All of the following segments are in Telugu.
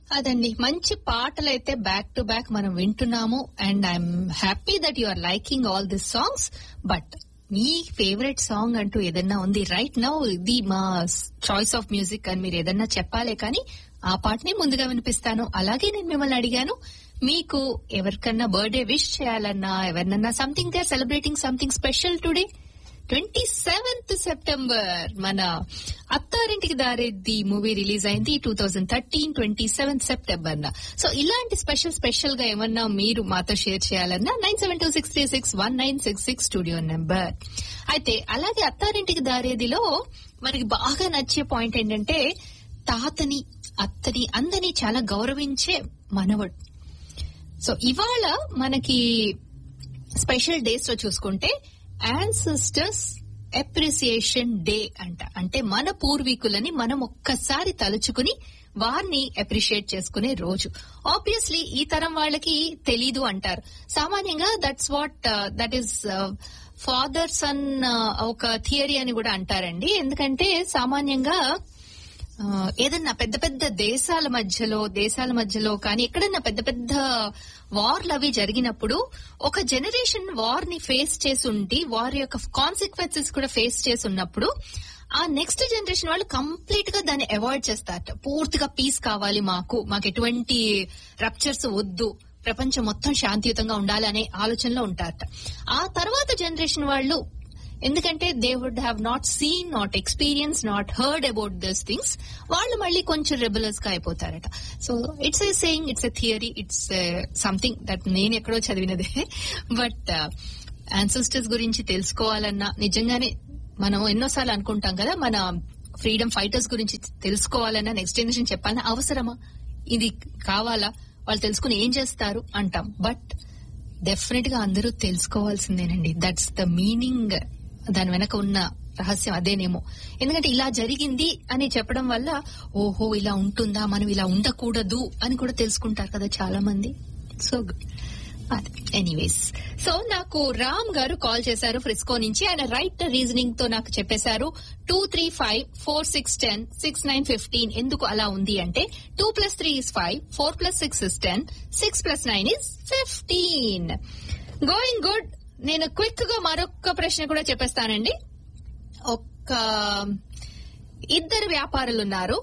అదండి మంచి పాటలు అయితే బ్యాక్ టు బ్యాక్ మనం వింటున్నాము and I'm happy that you are liking all this songs but మీ ఫేవరెట్ సాంగ్ అంటూ ఏదన్నా ఉంది రైట్ నౌ ఇది మా చాయిస్ ఆఫ్ మ్యూజిక్ అని మీరు ఏదన్నా చెప్పాలే కానీ ఆ పాటని ముందుగా వినిపిస్తాను అలాగే నేను మిమ్మల్ని అడిగాను మీకు ఎవరికన్నా బర్త్డే విష్ చేయాలన్నా ఎవరినన్నా something they celebrating something special today twenty seventh September మన అత్తారింటికి దారేది మూవీ రిలీజ్ అయింది two thousand thirteen twenty seventh September న సో ఇలాంటి స్పెషల్ స్పెషల్ గా ఏమన్నా మీరు మాతో షేర్ చేయాలన్నా nine seven two six three six one nine six six studio number అయితే అలాగే అత్తారింటికి దారేదిలో మనకి బాగా నచ్చే పాయింట్ ఏంటంటే తాతని అత్తని అందరినీ చాలా గౌరవించే మనవడు సో ఇవాళ మనకి స్పెషల్ డేస్ లో చూసుకుంటే యాన్సిస్టర్స్ అప్రిసియేషన్ డే అంట అంటే మన పూర్వీకులని మనం ఒక్కసారి తలుచుకుని వారిని అప్రిషియేట్ చేసుకునే రోజు ఆబ్వియస్లీ ఈ తరం వాళ్ళకి తెలీదు అంటారు సామాన్యంగా that's what that is father son ఒక థియరీ అని కూడా అంటారండి ఎందుకంటే సామాన్యంగా ఆ, ఏదన్నా పెద్ద పెద్ద దేశాల మధ్యలో దేశాల మధ్యలో కానీ ఎక్కడన్నా పెద్ద పెద్ద వార్లు అవి జరిగినప్పుడు ఒక జనరేషన్ వార్ ని ఫేస్ చేసి ఉండి వారి యొక్క కాన్సిక్వెన్సెస్ కూడా ఫేస్ చేసి ఉన్నప్పుడు ఆ నెక్స్ట్ జనరేషన్ వాళ్ళు కంప్లీట్ గా దాన్ని అవాయిడ్ చేస్తారట పూర్తిగా పీస్ కావాలి మాకు మాకు ఎటువంటి రప్చర్స్ వద్దు ప్రపంచం మొత్తం శాంతియుతంగా ఉండాలి అనే ఆలోచనలో ఉంటారట ఆ తర్వాత జనరేషన్ వాళ్ళు ఎందుకంటే they would have not seen not experience not heard about this things వాళ్ళు మళ్ళీ కొంచెం రెబులర్స్ గా అయిపోతారట so it's a saying it's a theory it's something that నేను ఎక్కడో చదివినదే బట్ యాన్సిస్టర్స్ గురించి తెలుసుకోవాలన్నా నిజంగానే మనం ఎన్నోసార్లు అనుకుంటాం కదా మన ఫ్రీడమ్ ఫైటర్స్ గురించి తెలుసుకోవాలన్నా నెక్స్ట్ జనరేషన్ చెప్పాలన్నా అవసరమా ఇది కావాలా వాళ్ళు తెలుసుకుని ఏం చేస్తారు అంటాం బట్ డెఫినెట్ గా అందరూ తెలుసుకోవాల్సిందేనండి దట్స్ ద మీనింగ్ దాని వెనక ఉన్న రహస్యం అదేనేమో ఎందుకంటే ఇలా జరిగింది అని చెప్పడం వల్ల ఓహో ఇలా ఉంటుందా మనం ఇలా ఉండకూడదు అని కూడా తెలుసుకుంటారు కదా చాలా మంది సో ఎనీవేస్ సో నాకు రామ్ గారు కాల్ చేశారు ఫ్రిస్కో నుంచి ఆయన రైట్ రీజనింగ్ తో నాకు చెప్పేశారు two three five four six ten six nine fifteen ఎందుకు అలా ఉంది అంటే two plus three is five four plus six is ten six plus nine is fifteen going good నేను క్విక్ గా మరొక ప్రశ్న కూడా చెప్పేస్తానండి ఒక్క ఇద్దరు వ్యాపారులు ఉన్నారు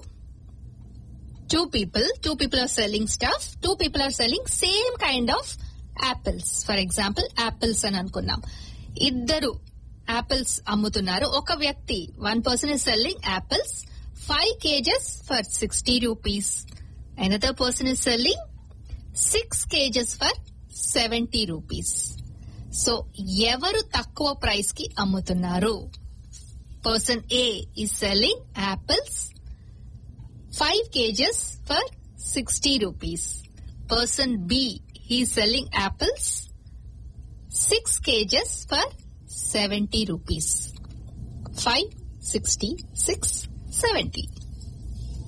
two people two people are selling stuff two people are selling same kind of apples for example apples అని అనుకున్నాం ఇద్దరు యాపిల్స్ అమ్ముతున్నారు ఒక వ్యక్తి one person is selling apples five kgs for sixty rupees another person is selling six kgs for seventy rupees so ఎవరు తక్కువ ప్రైస్ కి అమ్ముతున్నారు person A is selling apples five kgs for sixty rupees person B he selling apples six kgs for seventy rupees five sixty six seventy